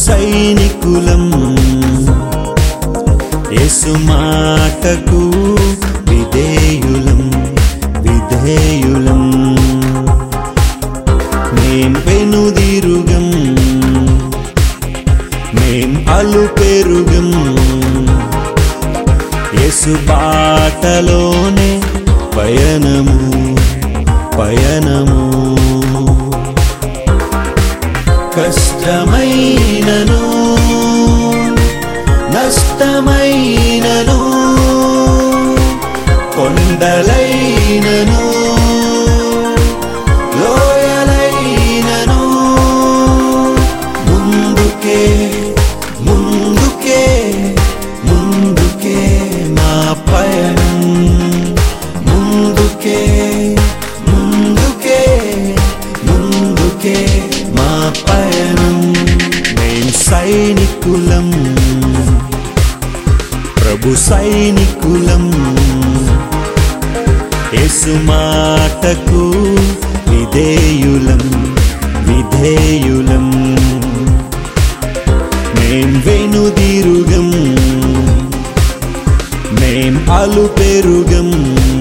సైనికులం యేసు మాటకు విధేయులం విధేయులం మేం పెనుదిరుగం మేం అలు పెరుగం యేసు బాటలోనే పయనము పయనము కష్టమైనను నష్టమైనను కొండలైనను లోయలైనను ముందుకే ముందుకే ముందుకే నా పయనం ముందుకే ముందుకే ముందుకే మా పయనం మేం సైనికులం ప్రభు సైనికులం యేసు మాటకు విధేయులం విధేయులం మేం వెనుదిరుగం మేం అలు పెరుగం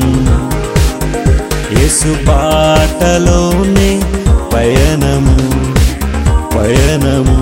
యేసు బాటలోనే పయనము పయనము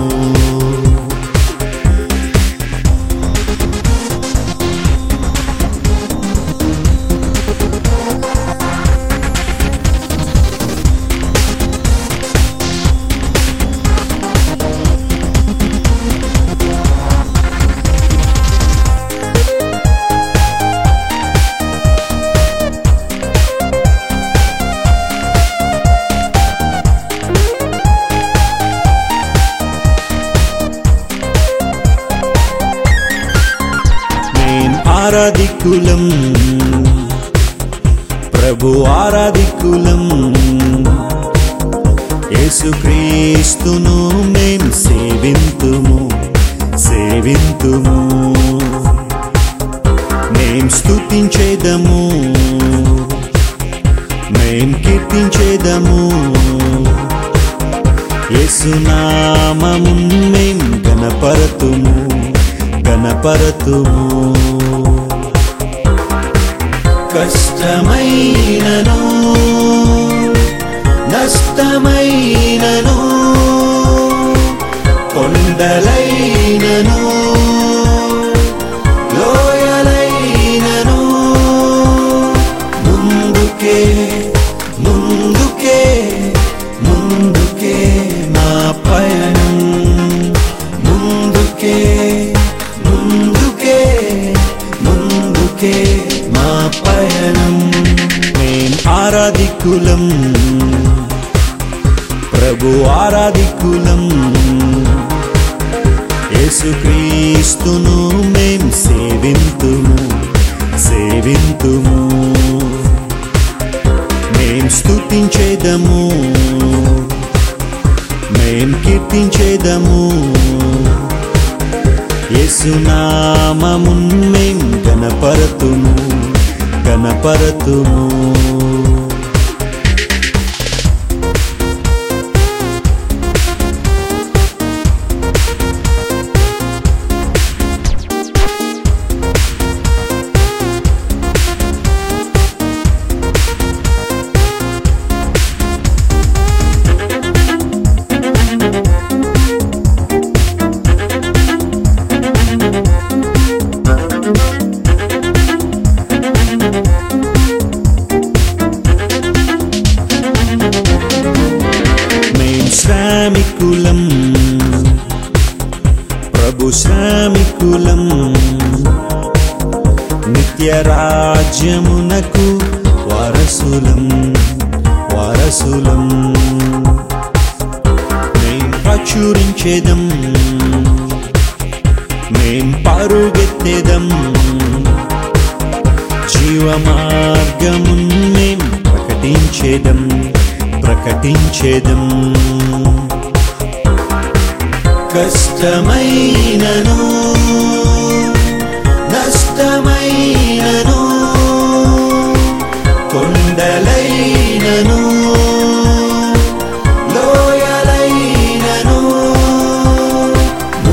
మేం ఆరాధికులం ప్రభు ఆరాధికులం యేసుక్రీస్తును మేం సేవింతుము సేవింతుము మేం స్తుతించేదము మేం కీర్తించేదము యేసునామము మేం గణపరతుము గణపరతుము కష్టమైనను నష్టమైనను కొండలైనను లోయలైనను ముందుకే ముందుకే ముందుకే నా పయనం ముందుకే ముందుకే ముందుకే మా పయనం మేం ఆరాధికులం ప్రభు ఆరాధికులం యేసుక్రీస్తును మేం సేవింతుము సేవింతుము మేం స్తుతించేదము మేం కీర్తించేదము యేసునామము మేం గణపరతుము గణపరతుము మేం శ్రామికులం ప్రభు శ్రామికులం నిత్య రాజ్యమునకు వారసులం వారసులం మేం ప్రచురించేదం మేం పరుగెత్తేదం జీవ మార్గమున్ మేం ప్రకటించేదం ప్రకటించేదం కష్టమైనను నష్టమైనను కొండలైనను లోయలైనను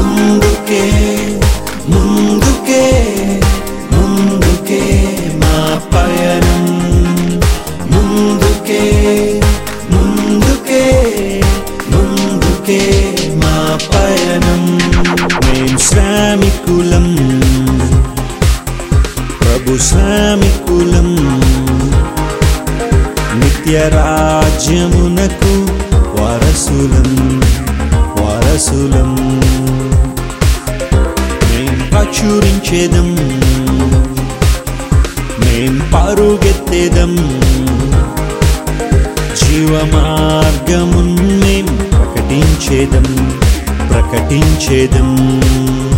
కొరకే మా పయనం మేం శ్రామికులం ప్రభు శ్రామికులం నిత్య రాజ్యమునకు వారసులం వారసులం మేం ప్రచురించేదం మేం పరుగెత్తేదం జీవ మార్గమున్ మేం ప్రకటించేదం ప్రకటించేదం